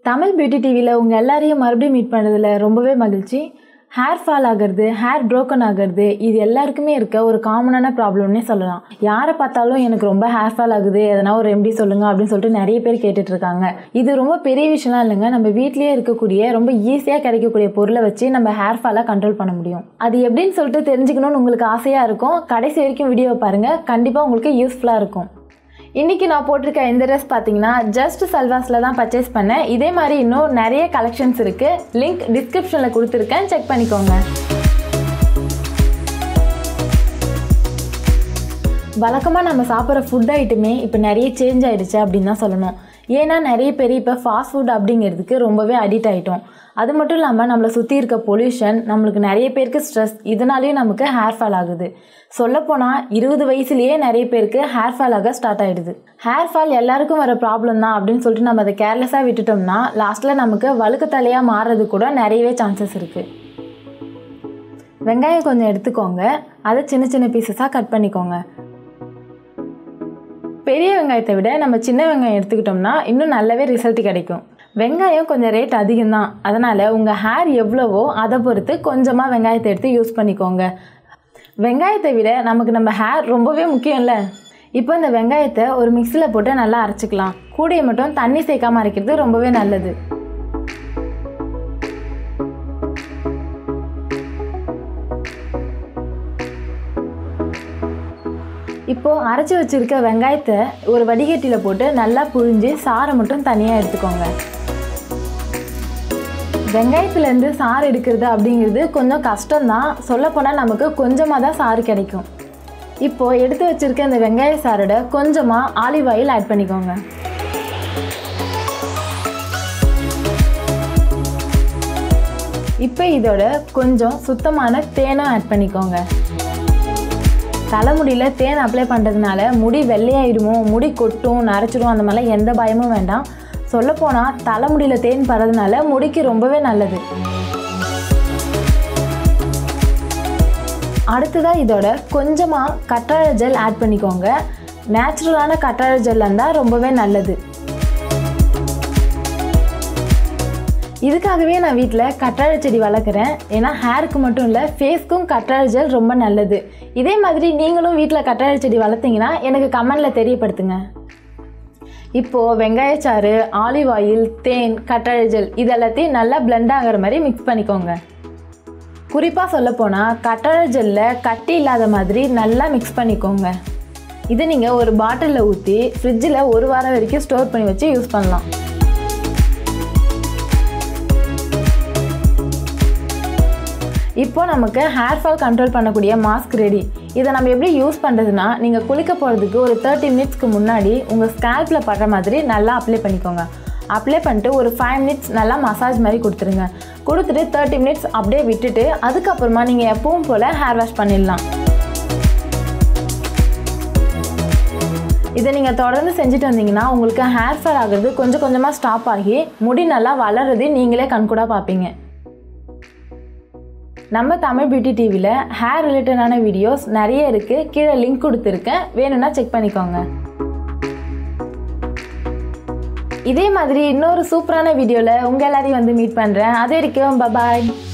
Tamil beauty டிவியில் உங்கள் எல்லாரையும் மறுபடியும் மீட் பண்ணுறதுல ரொம்பவே மகிழ்ச்சி ஹேர் ஃபால் ஆகிறது ஹேர் broken ஆகிறது இது எல்லாருக்குமே இருக்க ஒரு காமனான ப்ராப்ளம்னே சொல்லலாம் யாரை பார்த்தாலும் எனக்கு ரொம்ப ஹேர் ஃபால் ஆகுது எதனா ஒரு ரெமெடி சொல்லுங்க அப்படின்னு சொல்லிட்டு நிறைய பேர் கேட்டுட்டு இருக்காங்க இது ரொம்ப பெரிய விஷயம்லாம் இல்லைங்க நம்ம வீட்லேயே இருக்கக்கூடிய ரொம்ப ஈஸியாக கிடைக்கக்கூடிய பொருளை வச்சு நம்ம ஹேர் ஃபாலை கண்ட்ரோல் பண்ண முடியும் அது எப்படின்னு சொல்லிட்டு தெரிஞ்சுக்கணும்னு உங்களுக்கு ஆசையாக இருக்கும் கடைசி வரைக்கும் வீடியோ பாருங்கள் கண்டிப்பாக உங்களுக்கு யூஸ்ஃபுல்லாக இருக்கும் இன்றைக்கி நான் போட்டிருக்க இந்த ட்ரெஸ் பார்த்தீங்கன்னா ஜஸ்ட் சல்வாஸில் தான் பர்ச்சேஸ் பண்ணேன் இதே மாதிரி இன்னும் நிறைய கலெக்ஷன்ஸ் இருக்குது லிங்க் டிஸ்கிரிப்ஷனில் கொடுத்துருக்கேன் செக் பண்ணிக்கோங்க வழக்கமாக நம்ம சாப்பிட்ற ஃபுட் ஐட்டமே இப்போ நிறைய சேஞ்ச் ஆயிடுச்சு அப்படின்னு தான் சொல்லணும் ஏன்னா நிறைய பேர் இப்போ ஃபாஸ்ட் ஃபுட் அப்படிங்கிறதுக்கு ரொம்பவே அடிக்ட் ஆகிட்டோம் அது மட்டும் இல்லாமல் நம்மளை சுற்றி இருக்க பொல்யூஷன் நம்மளுக்கு நிறைய பேருக்கு ஸ்ட்ரெஸ் இதனாலேயும் நமக்கு ஹேர் ஃபால் ஆகுது சொல்லப்போனால் இருபது வயசுலேயே நிறைய பேருக்கு ஹேர் ஃபால் ஆக ஸ்டார்ட் ஆகிடுது ஹேர் ஃபால் எல்லாருக்கும் வர ப்ராப்ளம் தான் அப்படின்னு சொல்லிட்டு நம்ம அதை கேர்லெஸ்ஸாக விட்டுட்டோம்னா லாஸ்ட்டில் நமக்கு வழுக்கு தலையாக மாறுறது கூட நிறையவே சான்சஸ் இருக்குது வெங்காயம் கொஞ்சம் எடுத்துக்கோங்க அதை சின்ன சின்ன பீசஸாக கட் பண்ணிக்கோங்க பெரிய வெங்காயத்தை விட நம்ம சின்ன வெங்காயம் எடுத்துக்கிட்டோம்னா இன்னும் நல்லாவே ரிசல்ட் கிடைக்கும் வெங்காயம் கொஞ்சம் ரேட் அதிகம்தான் அதனால் உங்கள் ஹேர் எவ்வளவோ அதை பொறுத்து கொஞ்சமாக வெங்காயத்தை எடுத்து யூஸ் பண்ணிக்கோங்க வெங்காயத்தை விட நமக்கு நம்ம ஹேர் ரொம்பவே முக்கியம்ல இப்போ இந்த வெங்காயத்தை ஒரு மிக்சியில் போட்டு நல்லா அரைச்சிக்கலாம் கூடையை மட்டும் தண்ணி சேர்க்காம அரைக்கிறது ரொம்பவே நல்லது இப்போது அரைச்சி வச்சுருக்க வெங்காயத்தை ஒரு வடிகட்டியில் போட்டு நல்லா புழிஞ்சு சாறை மட்டும் தனியாக எடுத்துக்கோங்க வெங்காயத்துலேருந்து சாறு எடுக்கிறது அப்படிங்கிறது கொஞ்சம் கஷ்டம்தான் சொல்லப்போனால் நமக்கு கொஞ்சமாக தான் சாறு கிடைக்கும் இப்போது எடுத்து வச்சுருக்க இந்த வெங்காய சாரோட கொஞ்சமாக ஆலிவ் ஆயில் ஆட் பண்ணிக்கோங்க இப்போ இதோட கொஞ்சம் சுத்தமான தேனும் ஆட் பண்ணிக்கோங்க தலைமுடியில் தேன் அப்ளை பண்ணுறதுனால முடி வெள்ளையாயிடுமோ முடி கொட்டும் நரைச்சிடும் அந்த மாதிரிலாம் எந்த பயமும் வேண்டாம் சொல்லப்போனால் தலைமுடியில் தேன் பறதுனால முடிக்கு ரொம்பவே நல்லது அடுத்ததாக இதோட கொஞ்சமாக கற்றாழை ஜெல் ஆட் பண்ணிக்கோங்க நேச்சுரலான கற்றாழை ஜெல் இருந்தால் ரொம்பவே நல்லது இதுக்காகவே நான் வீட்டில் கற்றாழை செடி வளர்க்குறேன் ஏன்னா ஹேருக்கு மட்டும் இல்லை ஃபேஸ்க்கும் கற்றாழை ஜெல் ரொம்ப நல்லது இதே மாதிரி நீங்களும் வீட்டில் கற்றாழை செடி வளர்த்தீங்கன்னா எனக்கு கமெண்டில் தெரியப்படுத்துங்க இப்போது வெங்காயச்சாறு ஆலிவ் ஆயில் தேன் கற்றாழை ஜெல் இது எல்லாத்தையும் நல்லா பிளெண்ட் ஆகிற மாதிரி மிக்ஸ் பண்ணிக்கோங்க குறிப்பாக சொல்லப்போனால் கற்றாழை ஜெல்லில் கட்டி இல்லாத மாதிரி நல்லா மிக்ஸ் பண்ணிக்கோங்க இதை நீங்கள் ஒரு பாட்டிலில் ஊற்றி ஃப்ரிட்ஜில் ஒரு வாரம் வரைக்கும் ஸ்டோர் பண்ணி வச்சு யூஸ் பண்ணலாம் இப்போ நமக்கு ஹேர் ஃபால் கண்ட்ரோல் பண்ணக்கூடிய மாஸ்க் ரெடி இதை நம்ம எப்படி யூஸ் பண்ணுறதுனா நீங்கள் குளிக்க போகிறதுக்கு ஒரு தேர்ட்டி மினிட்ஸ்க்கு முன்னாடி உங்கள் ஸ்கேல்பில் படுற மாதிரி நல்லா அப்ளை பண்ணிக்கோங்க அப்ளை பண்ணிட்டு ஒரு ஃபைவ் மினிட்ஸ் நல்லா மசாஜ் மாதிரி கொடுத்துருங்க கொடுத்துட்டு தேர்ட்டி மினிட்ஸ் அப்படியே விட்டுட்டு அதுக்கப்புறமா நீங்கள் எப்பவும் போல் ஹேர் வாஷ் பண்ணிடலாம் இதை நீங்கள் தொடர்ந்து செஞ்சுட்டு வந்தீங்கன்னா உங்களுக்கு ஹேர் ஃபால் ஆகிறது கொஞ்சம் கொஞ்சமாக ஸ்டாப் ஆகி முடி நல்லா வளர்றது நீங்களே கண்கூடாக பார்ப்பீங்க நம்ம தமிழ் பியூட்டி டிவியில் ஹேர் ரிலேட்டடான வீடியோஸ் நிறைய இருக்குது கீழே லிங்க் கொடுத்துருக்கேன் வேணும்னா செக் பண்ணிக்கோங்க இதே மாதிரி இன்னொரு சூப்பரான வீடியோவில் உங்கள் எல்லாரையும் வந்து மீட் பண்ணுறேன் அது வரைக்கும் பபாய்